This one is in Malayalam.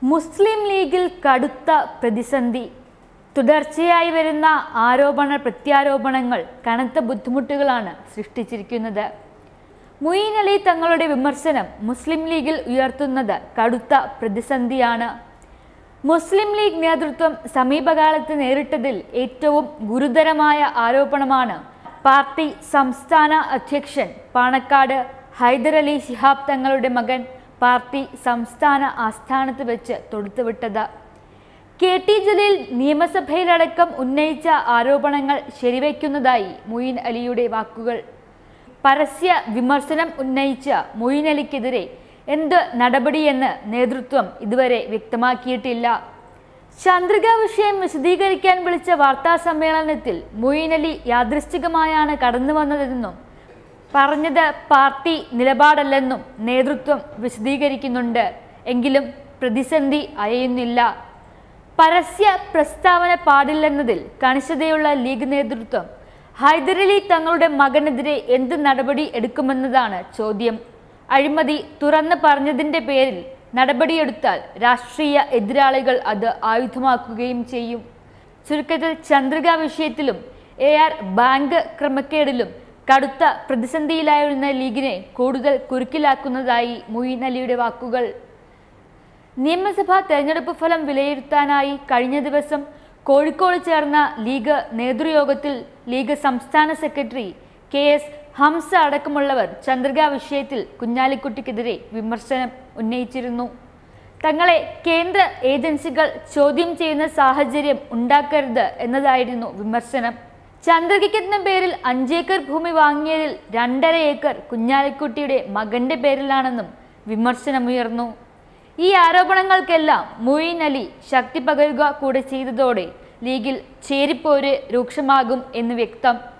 മുസ്ലിം ലീഗിൽ കടുത്ത പ്രതിസന്ധി തുടർച്ചയായി വരുന്ന ആരോപണ പ്രത്യാരോപണങ്ങൾ കനത്ത ബുദ്ധിമുട്ടുകളാണ് സൃഷ്ടിച്ചിരിക്കുന്നത് മുയിൻ അലി തങ്ങളുടെ വിമർശനം മുസ്ലിം ലീഗിൽ ഉയർത്തുന്നത് കടുത്ത പ്രതിസന്ധിയാണ് മുസ്ലിം ലീഗ് നേതൃത്വം സമീപകാലത്ത് നേരിട്ടതിൽ ഏറ്റവും ഗുരുതരമായ ആരോപണമാണ് പാർട്ടി സംസ്ഥാന അധ്യക്ഷൻ പാണക്കാട് ഹൈദരലി ശിഹാബ് തങ്ങളുടെ മകൻ പാർട്ടി സംസ്ഥാന ആസ്ഥാനത്ത് വെച്ച് തൊടുത്തുവിട്ടത് കെ ടി ജലീൽ നിയമസഭയിലടക്കം ഉന്നയിച്ച ആരോപണങ്ങൾ ശരിവയ്ക്കുന്നതായി മൊയ്ൻ അലിയുടെ വാക്കുകൾ പരസ്യ വിമർശനം ഉന്നയിച്ച മൊയ്ൻ അലിക്കെതിരെ എന്ത് നടപടിയെന്ന് നേതൃത്വം ഇതുവരെ വ്യക്തമാക്കിയിട്ടില്ല ചന്ദ്രിക വിഷയം വിശദീകരിക്കാൻ വിളിച്ച വാർത്താ സമ്മേളനത്തിൽ മൊയ്ൻ അലി യാദൃശ്ചികമായാണ് കടന്നു വന്നതെന്നും പറഞ്ഞത് പാർട്ടി നിലപാടല്ലെന്നും നേതൃത്വം വിശദീകരിക്കുന്നുണ്ട് എങ്കിലും പ്രതിസന്ധി അയയുന്നില്ല പരസ്യ പ്രസ്താവന പാടില്ലെന്നതിൽ കണിശതയുള്ള ലീഗ് നേതൃത്വം ഹൈദരലി തങ്ങളുടെ മകനെതിരെ എന്ത് നടപടി എടുക്കുമെന്നതാണ് ചോദ്യം അഴിമതി തുറന്നു പറഞ്ഞതിന്റെ പേരിൽ നടപടിയെടുത്താൽ രാഷ്ട്രീയ എതിരാളികൾ അത് ആയുധമാക്കുകയും ചെയ്യും ചുരുക്കത്തിൽ ചന്ദ്രിക വിഷയത്തിലും എ ആർ ബാങ്ക് ക്രമക്കേടിലും കടുത്ത പ്രതിസന്ധിയിലായിരുന്ന ലീഗിനെ കൂടുതൽ കുരുക്കിലാക്കുന്നതായി മൊയ്ൻ അലിയുടെ വാക്കുകൾ നിയമസഭാ തെരഞ്ഞെടുപ്പ് ഫലം വിലയിരുത്താനായി കഴിഞ്ഞ ദിവസം കോഴിക്കോട് ചേർന്ന ലീഗ് നേതൃയോഗത്തിൽ ലീഗ് സംസ്ഥാന സെക്രട്ടറി കെ എസ് ഹംസ അടക്കമുള്ളവർ ചന്ദ്രിക വിഷയത്തിൽ കുഞ്ഞാലിക്കുട്ടിക്കെതിരെ വിമർശനം ഉന്നയിച്ചിരുന്നു തങ്ങളെ കേന്ദ്ര ഏജൻസികൾ ചോദ്യം ചെയ്യുന്ന സാഹചര്യം ഉണ്ടാക്കരുത് എന്നതായിരുന്നു വിമർശനം ചന്ദ്രികയ്ക്കെന്ന പേരിൽ അഞ്ചേക്കർ ഭൂമി വാങ്ങിയതിൽ രണ്ടര ഏക്കർ കുഞ്ഞാലിക്കുട്ടിയുടെ മകന്റെ പേരിലാണെന്നും വിമർശനമുയർന്നു ഈ ആരോപണങ്ങൾക്കെല്ലാം മൊയ്ൻ അലി ശക്തി പകരുക കൂടെ ചെയ്തതോടെ ലീഗിൽ ചേരിപ്പോര് രൂക്ഷമാകും എന്ന് വ്യക്തം